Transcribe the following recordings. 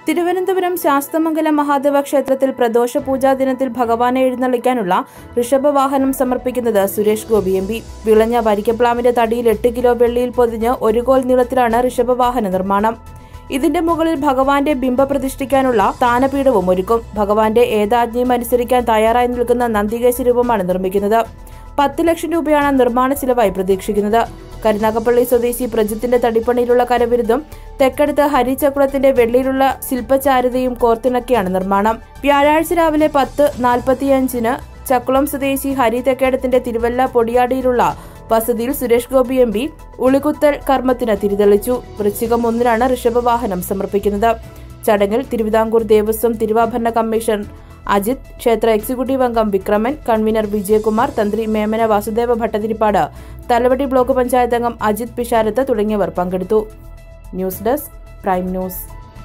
തിരുവനന്തപുരം ശാസ്തമംഗലം മഹാദേവ ക്ഷേത്രത്തിൽ പ്രദോഷ പൂജാ ദിനത്തിൽ ഭഗവാനെ എഴുന്നള്ളിക്കാനുള്ള ഋഷഭവാഹനം സമർപ്പിക്കുന്നത് സുരേഷ് ഗോപി എം പി വിളഞ്ഞ വരിക്കപ്ലാവിന്റെ തടിയിൽ എട്ട് കിലോ വെള്ളിയിൽ പൊതിഞ്ഞ് ഒരു കോൽ നീളത്തിലാണ് ഋഷഭവാഹന നിർമ്മാണം ഇതിന്റെ മുകളിൽ ഭഗവാന്റെ ബിംബ പ്രതിഷ്ഠിക്കാനുള്ള സ്ഥാനപീഠവും ഒരുക്കും ഭഗവാന്റെ ഏതാജ്ഞയും അനുസരിക്കാൻ തയ്യാറായി നിൽക്കുന്ന നന്ദികേശ രൂപമാണ് നിർമ്മിക്കുന്നത് പത്ത് ലക്ഷം രൂപയാണ് നിർമ്മാണ ചിലവായി പ്രതീക്ഷിക്കുന്നത് കരുനാഗപ്പള്ളി സ്വദേശി പ്രജിത്തിന്റെ തടിപ്പണിയിലുള്ള കരവിരുതും തെക്കടുത്ത് ഹരിചക്കുളത്തിന്റെ വെള്ളിയിലുള്ള ശില്പചാരുതയും കോർത്തിണക്കിയാണ് നിർമ്മാണം വ്യാഴാഴ്ച രാവിലെ പത്ത് നാൽപ്പത്തിയഞ്ചിന് ചക്കുളം സ്വദേശി ഹരി തെക്കേടത്തിന്റെ തിരുവല്ല പൊടിയാടിയിലുള്ള വസതിയിൽ സുരേഷ് ഗോപി എം പി ഉളികുത്തൽ കർമ്മത്തിന് തിരിതെളിച്ചു വൃശ്ചികം ഒന്നിനാണ് ഋഷഭവാഹനം സമർപ്പിക്കുന്നത് ചടങ്ങിൽ തിരുവിതാംകൂർ ദേവസ്വം തിരുവാഭരണ കമ്മീഷൻ അജിത് ക്ഷേത്ര എക്സിക്യൂട്ടീവ് അംഗം വിക്രമൻ കൺവീനർ വിജയകുമാർ തന്ത്രി മേമന വാസുദേവ ഭട്ടതിരിപ്പാട് തലവടി ബ്ലോക്ക് പഞ്ചായത്ത് അംഗം അജിത് പിഷാരത്ത് തുടങ്ങിയവർ പങ്കെടുത്തു ന്യൂസ് ഡെസ്ക് പ്രൈം ന്യൂസ്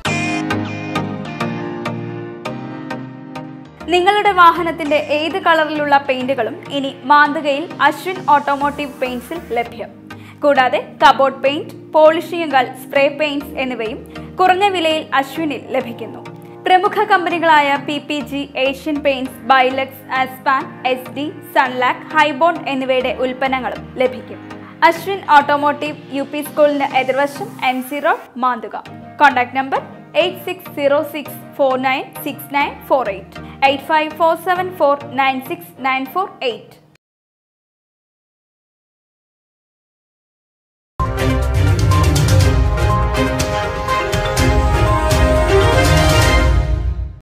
നിങ്ങളുടെ വാഹനത്തിന്റെ ഏത് കളറിലുള്ള പെയിന്റുകളും ഇനി മാന്തകയിൽ അശ്വിൻ ഓട്ടോമോട്ടീവ് പെയിന്റ്സിൽ ലഭ്യം കൂടാതെ കബോർഡ് പെയിന്റ് പോളിഷിംഗുകൾ സ്പ്രേ പെയിന്റ്സ് എന്നിവയും കുറഞ്ഞ വിലയിൽ അശ്വിനിൽ ലഭിക്കുന്നു പ്രമുഖ കമ്പനികളായ P P G Asian Paints ബൈലക്സ് ആസ്പാൻ എസ് ഡി സൺലാക്ക് ഹൈബോൺ എന്നിവയുടെ ഉൽപ്പന്നങ്ങളും ലഭിക്കും അശ്വിൻ ഓട്ടോമോട്ടീവ് യു പി സ്കൂളിന് എതിർവശം M C road Manthuka contact number eight six zero six four nine six nine four eight eight five four seven four nine six nine four eight